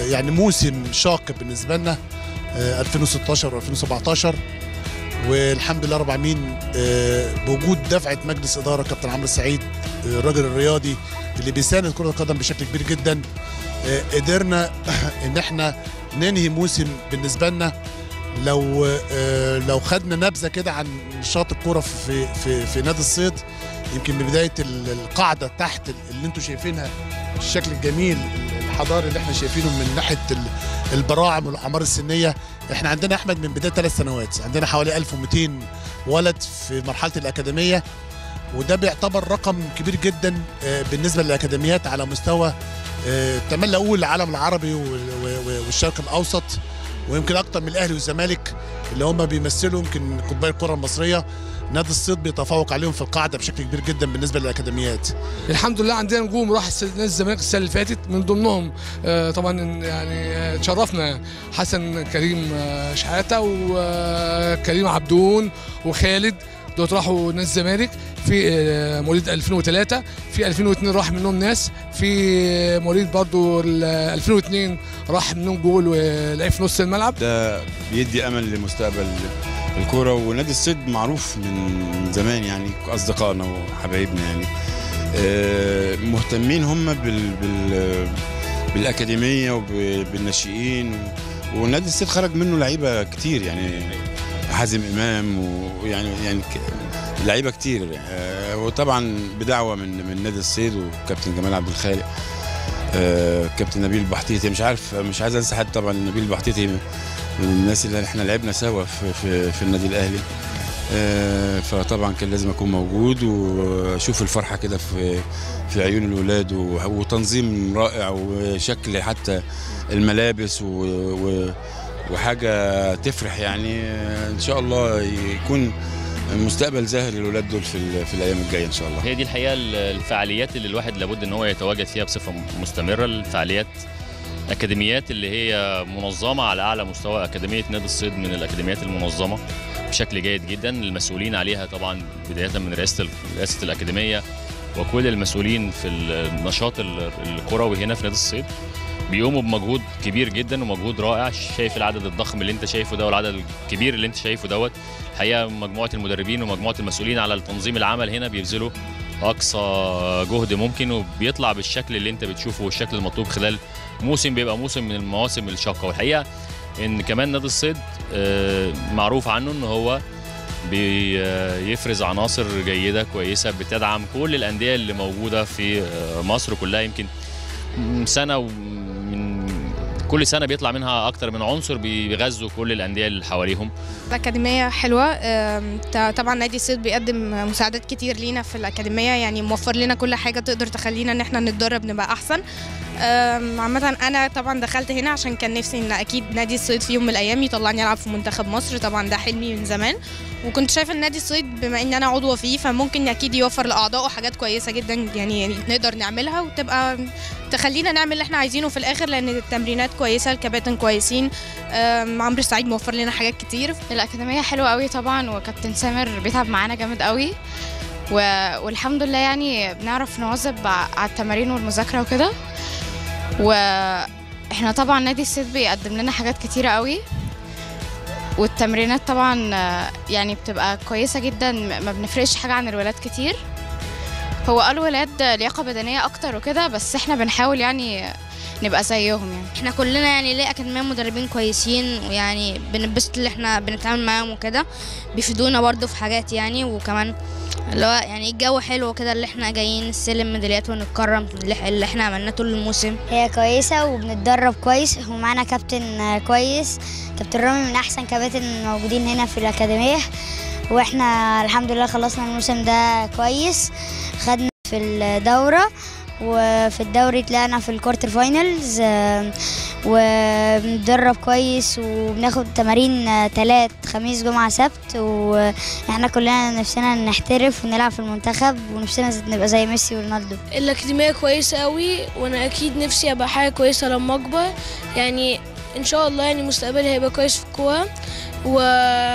يعني موسم شاق بالنسبه لنا آه، 2016 و2017 والحمد لله رب العالمين آه، بوجود دفعه مجلس اداره كابتن عمرو السعيد آه، الراجل الرياضي اللي بيساند كره القدم بشكل كبير جدا آه، قدرنا ان احنا ننهي موسم بالنسبه لنا لو آه، لو خدنا نبذه كده عن نشاط الكوره في في في نادي الصيد يمكن من بدايه ال- القاعده تحت اللي انتم شايفينها الشكل الجميل الحضاري اللي احنا شايفينه من ناحيه ال- البراعم والاعمار السنيه احنا عندنا احمد من بدايه ثلاث سنوات عندنا حوالي 1200 ولد في مرحله الاكاديميه وده بيعتبر رقم كبير جدا آه، بالنسبه للاكاديميات على مستوى آه، تملى اقول العالم العربي وال- و- والشرق الاوسط ويمكن اكتر من الاهلي والزمالك اللي هم بيمثلوا يمكن كوبايه الكره المصريه نادي الصيد بيتفوق عليهم في القاعده بشكل كبير جدا بالنسبه للاكاديميات الحمد لله عندنا نجوم راح الس- نادي الزمالك السنه اللي فاتت من ضمنهم آه، طبعا يعني آه، تشرفنا حسن كريم آه، شحاته وكريم عبدون وخالد دول راحوا نادي الزمالك في آه، مواليد 2003 في 2002 راح منهم ناس في مواليد برضو ال 2002 راح منهم جول ولعب في نص الملعب ده بيدي امل لمستقبل الكوره ونادي الصيد معروف من زمان يعني اصدقائنا وحبايبنا يعني آه، مهتمين هم بال بال بالاكاديميه وبالناشئين ونادي الصيد خرج منه لعيبه كتير يعني حازم امام ويعني يعني ك- لعيبه كتير آه، وطبعا بدعوه من من نادي الصيد وكابتن جمال عبد الخالق آه، كابتن نبيل البحتيتي مش عارف مش عايز انسى حد طبعا نبيل البحتيتي من الناس اللي احنا لعبنا سوا في في, في النادي الاهلي آه، فطبعا كان لازم اكون موجود واشوف الفرحه كده في في عيون الولاد و- وتنظيم رائع وشكل حتى الملابس و و وحاجه تفرح يعني آه، ان شاء الله يكون مستقبل زاهر للولاد دول في, ال- في الايام الجايه ان شاء الله هي دي الحقيقه ال- الفعاليات اللي الواحد لابد ان هو يتواجد فيها بصفه مستمره الفعاليات اكاديميات اللي هي منظمه على اعلى مستوى اكاديميه نادي الصيد من الاكاديميات المنظمه بشكل جيد جدا المسؤولين عليها طبعا بدايه من رئاسه ال- رئاسه الاكاديميه وكل المسؤولين في النشاط ال- الكروي هنا في نادي الصيد بيقوموا بمجهود كبير جدا ومجهود رائع شايف العدد الضخم اللي انت شايفه ده والعدد الكبير اللي انت شايفه دوت الحقيقه مجموعه المدربين ومجموعه المسؤولين على تنظيم العمل هنا بيبذلوا اقصى جهد ممكن وبيطلع بالشكل اللي انت بتشوفه والشكل المطلوب خلال موسم بيبقى موسم من المواسم الشاقه والحقيقه ان كمان نادي الصيد آه، معروف عنه ان هو بيفرز عناصر جيده كويسه بتدعم كل الانديه اللي موجوده في آه، مصر كلها يمكن سنه ومن كل سنه بيطلع منها اكتر من عنصر بيغذوا كل الانديه اللي حواليهم الأكاديمية حلوة أم، ط- طبعا نادي الصيد بيقدم مساعدات كتير لينا في الأكاديمية يعني موفر لنا كل حاجة تقدر تخلينا إن احنا نتدرب نبقى أحسن أم، عامة أنا طبعا دخلت هنا عشان كان نفسي إن أكيد نادي الصيد في يوم من الأيام يطلعني ألعب في منتخب مصر طبعا ده حلمي من زمان وكنت شايفه ان نادي الصيد بما ان انا عضوه فيه فممكن اكيد يوفر لاعضائه حاجات كويسه جدا يعني يعني نقدر نعملها وتبقى تخلينا نعمل اللي احنا عايزينه في الاخر لان التمرينات كويسه الكباتن كويسين أم، عمرو السعيد موفر لنا حاجات كتير الأكاديمية حلوة قوي طبعا وكابتن سامر بيتعب معانا جامد قوي و... والحمد لله يعني بنعرف نواظب ع- على التمارين والمذاكرة وكده واحنا طبعا نادي الصيد بيقدم لنا حاجات كتيرة قوي والتمرينات طبعا آه، يعني بتبقى كويسة جدا م- ما بنفرقش حاجة عن الولاد كتير هو قالوا ولاد لياقة بدنية أكتر وكده بس احنا بنحاول يعني نبقى زيهم يعني احنا كلنا يعني ليه اكاديميه مدربين كويسين ويعني بنبسط اللي احنا بنتعامل معاهم وكده بيفيدونا برضو في حاجات يعني وكمان اللي هو يعني الجو حلو كده اللي احنا جايين نستلم ميداليات ونتكرم اللي اللي احنا عملناه طول الموسم هي كويسة وبنتدرب كويس ومعانا كابتن آه، كويس كابتن رامي من أحسن كباتن الموجودين هنا في الأكاديمية وإحنا الحمد لله خلصنا الموسم ده كويس خدنا في الدورة وفي الدوري طلعنا في الكوارتر فاينلز آه، وبنتدرب كويس وبناخد تمارين آه، تلات خميس جمعة سبت واحنا كلنا نفسنا نحترف ونلعب في المنتخب ونفسنا نبقى زي ميسي ورونالدو الأكاديمية كويسة قوي وأنا أكيد نفسي أبقى حاجة كويسة لما أكبر يعني إن شاء الله يعني مستقبلي هيبقى كويس في الكورة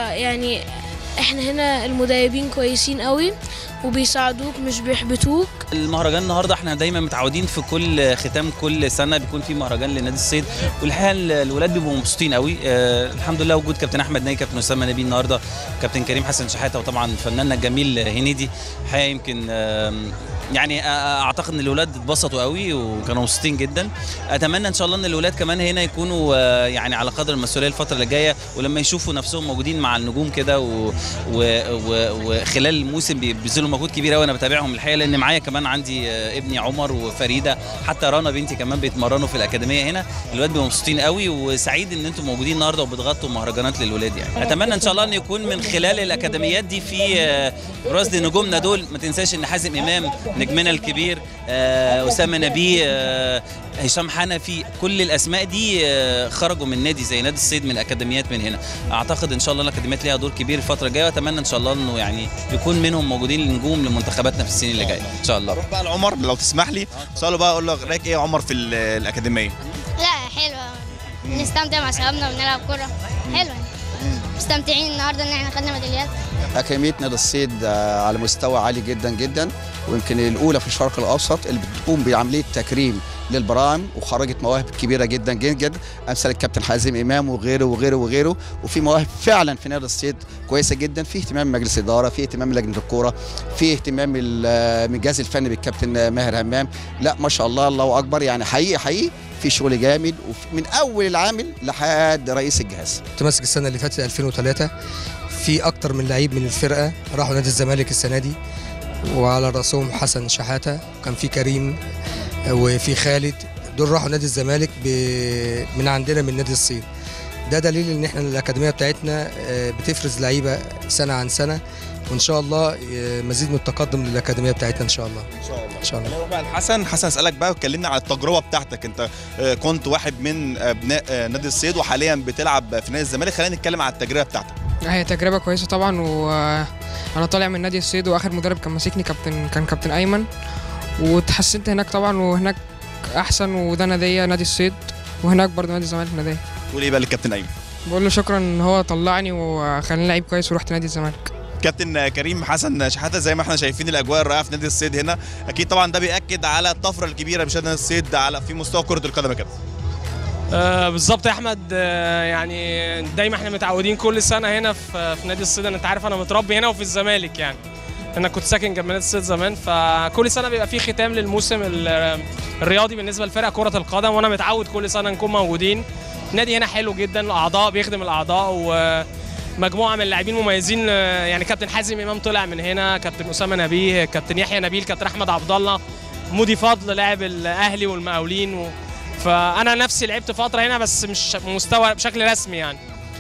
ويعني إحنا هنا المدربين كويسين قوي وبيساعدوك مش بيحبطوك المهرجان النهارده احنا دايما متعودين في كل ختام كل سنه بيكون في مهرجان لنادي الصيد والحقيقه ال- الولاد بيبقوا مبسوطين قوي آه الحمد لله وجود كابتن احمد ناي كابتن اسامه نبيل النهارده كابتن كريم حسن شحاته وطبعا فناننا الجميل هنيدي الحقيقه يمكن آم، يعني آه، اعتقد ان الولاد اتبسطوا قوي وكانوا مبسوطين جدا اتمنى ان شاء الله ان الولاد كمان هنا يكونوا آه، يعني على قدر المسؤوليه الفتره اللي جايه ولما يشوفوا نفسهم موجودين مع النجوم كده و- و- و- وخلال الموسم بي- بيبذلوا مجهود كبير قوي انا بتابعهم الحقيقه لان معايا كمان عندي آه، ابني عمر وفريده حتى رنا بنتي كمان بيتمرنوا في الاكاديميه هنا الولاد بيبقوا مبسوطين قوي وسعيد ان انتم موجودين النهارده وبتغطوا مهرجانات للولاد يعني اتمنى ان شاء الله ان يكون من خلال الاكاديميات دي في آه، براس لنجومنا دول ما تنساش ان حازم امام نجمنا الكبير آه، اسامه نبيه آه، هشام حنفي كل الاسماء دي آه، خرجوا من نادي زي نادي الصيد من الاكاديميات من هنا اعتقد ان شاء الله الاكاديميات ليها دور كبير الفتره الجايه واتمنى ان شاء الله انه يعني يكون منهم موجودين نجوم لمنتخباتنا في السنين اللي جايه ان شاء الله اروح بقى لعمر لو تسمح لي سؤاله بقى اقول له رايك ايه يا عمر في ال- الاكاديميه لا حلوة نستمتع مع شبابنا ونلعب كرة حلوة مستمتعين النهاردة إن احنا خدنا ميداليات أكاديمية نادي الصيد آه، على مستوى عالي جدا جدا ويمكن الأولى في الشرق الأوسط اللي بتقوم بعملية تكريم للبراعم وخرجت مواهب كبيرة جدا جدا أمثال الكابتن حازم إمام وغيره وغيره وغيره وفي مواهب فعلا في نادي الصيد كويسة جدا في اهتمام مجلس إدارة في اهتمام لجنة الكورة في اهتمام ال- من الجهاز الفني بالكابتن ماهر همام لا ما شاء الله الله أكبر يعني حقيقي حقيقي في شغل جامد ومن أول العامل لحد رئيس الجهاز كنت ماسك السنه اللي فاتت 2003 في اكتر من لعيب من الفرقه راحوا نادي الزمالك السنه دي وعلى راسهم حسن شحاته كان في كريم وفي خالد دول راحوا نادي الزمالك ب... من عندنا من نادي الصيد ده دليل ان احنا الاكاديميه بتاعتنا آه، بتفرز لعيبه سنه عن سنه وان شاء الله آه، مزيد من التقدم للاكاديميه بتاعتنا ان شاء الله ان شاء الله ان شاء الله نروح بقى لحسن حسن اسالك بقى واتكلمنا على التجربه بتاعتك انت آه، كنت واحد من ابناء آه، نادي الصيد وحاليا بتلعب في نادي الزمالك خلينا نتكلم على التجربه بتاعتك هي تجربة كويسة طبعا وانا طالع من نادي الصيد واخر مدرب كان ماسكني كابتن كان كابتن ايمن واتحسنت هناك طبعا وهناك احسن وده نادية نادي الصيد وهناك برضه نادي الزمالك نادية تقول ايه بقى للكابتن ايمن بقول له شكرا ان هو طلعني وخلاني لعيب كويس ورحت نادي الزمالك كابتن كريم حسن شحاته زي ما احنا شايفين الاجواء الرائعه في نادي الصيد هنا اكيد طبعا ده بياكد على الطفره الكبيره بشان نادي الصيد على في مستوى كره القدم يا كابتن آه بالظبط يا احمد آه يعني دايما احنا متعودين كل سنه هنا في, في نادي الصيد انا انت عارف انا متربي هنا وفي الزمالك يعني انا كنت ساكن جنب نادي الصيد زمان فكل سنه بيبقى في ختام للموسم ال- الرياضي بالنسبه لفرق كره القدم وانا متعود كل سنه نكون موجودين النادي هنا حلو جدا الاعضاء بيخدم الاعضاء ومجموعه من اللاعبين مميزين آه، يعني كابتن حازم امام طلع من هنا كابتن اسامه نبيه كابتن يحيى نبيل كابتن احمد عبد الله مودي فضل لاعب الاهلي والمقاولين و... فانا نفسي لعبت فتره هنا بس مش مستوى بشكل رسمي يعني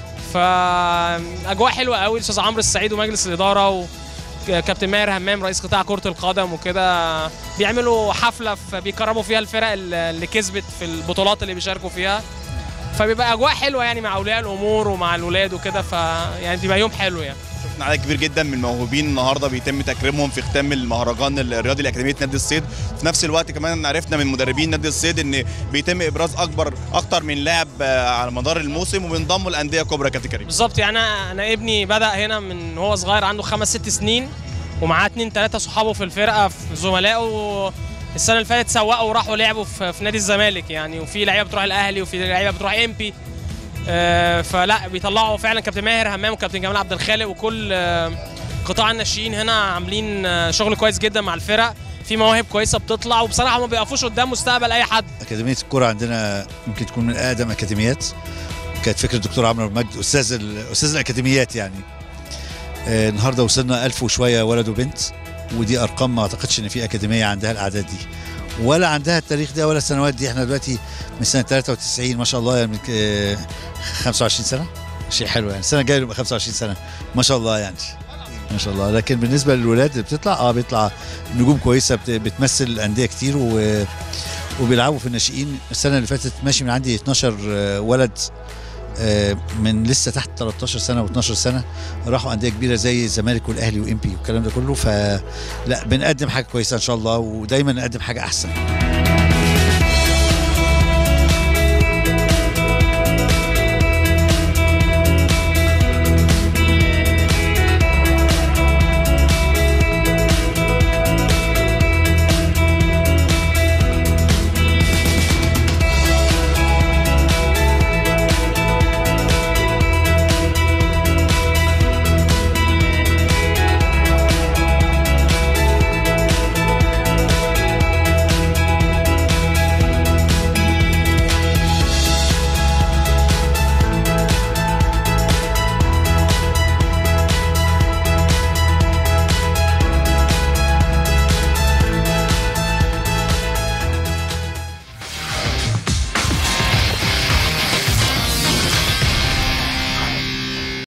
فاجواء حلوه قوي الاستاذ عمرو السعيد ومجلس الاداره وكابتن ماهر همام رئيس قطاع كره القدم وكده بيعملوا حفله في بيكرموا فيها الفرق اللي كسبت في البطولات اللي بيشاركوا فيها فبيبقى اجواء حلوه يعني مع اولياء الامور ومع الولاد وكده فيعني بيبقى يوم حلو يعني شفنا عدد كبير جدا من الموهوبين النهارده بيتم تكريمهم في ختام المهرجان الرياضي لاكاديميه نادي الصيد في نفس الوقت كمان عرفنا من مدربين نادي الصيد ان بيتم ابراز اكبر اكتر من لاعب آه، على مدار الموسم وبينضموا لانديه كبرى كابتن كريم بالظبط يعني انا انا ابني بدا هنا من هو صغير عنده خمس ست سنين ومعاه اتنين تلاته صحابه في الفرقه في زملائه السنه اللي فاتت سوقوا وراحوا لعبوا في, في نادي الزمالك يعني وفي لعيبه بتروح الاهلي وفي لعيبه بتروح امبي آه، فلا بيطلعوا فعلا كابتن ماهر همام وكابتن جمال عبد الخالق وكل آه، قطاع الناشئين هنا عاملين آه، شغل كويس جدا مع الفرق في مواهب كويسه بتطلع وبصراحه ما بيقفوش قدام مستقبل اي حد أكاديمية الكرة عندنا يمكن تكون من أقدم أكاديميات كانت فكرة الدكتور عمرو المجد أستاذ ال- أستاذ الأكاديميات يعني آه، النهارده وصلنا ألف وشوية ولد وبنت ودي أرقام ما أعتقدش إن في أكاديمية عندها الأعداد دي ولا عندها التاريخ ده ولا السنوات دي احنا دلوقتي من سنة 93 ما شاء الله يعني من ك- آه، 25 سنة شيء حلو يعني السنة الجاية يبقى 25 سنة ما شاء الله يعني ما شاء الله لكن بالنسبة للولاد اللي بتطلع اه بيطلع نجوم كويسة بت- بتمثل أندية كتير و وبيلعبوا في الناشئين السنه اللي فاتت ماشي من عندي 12 آه، ولد آه، من لسه تحت 13 سنه و12 سنه راحوا انديه كبيره زي الزمالك والاهلي وامبي والكلام ده كله فلا بنقدم حاجه كويسه ان شاء الله ودايما نقدم حاجه احسن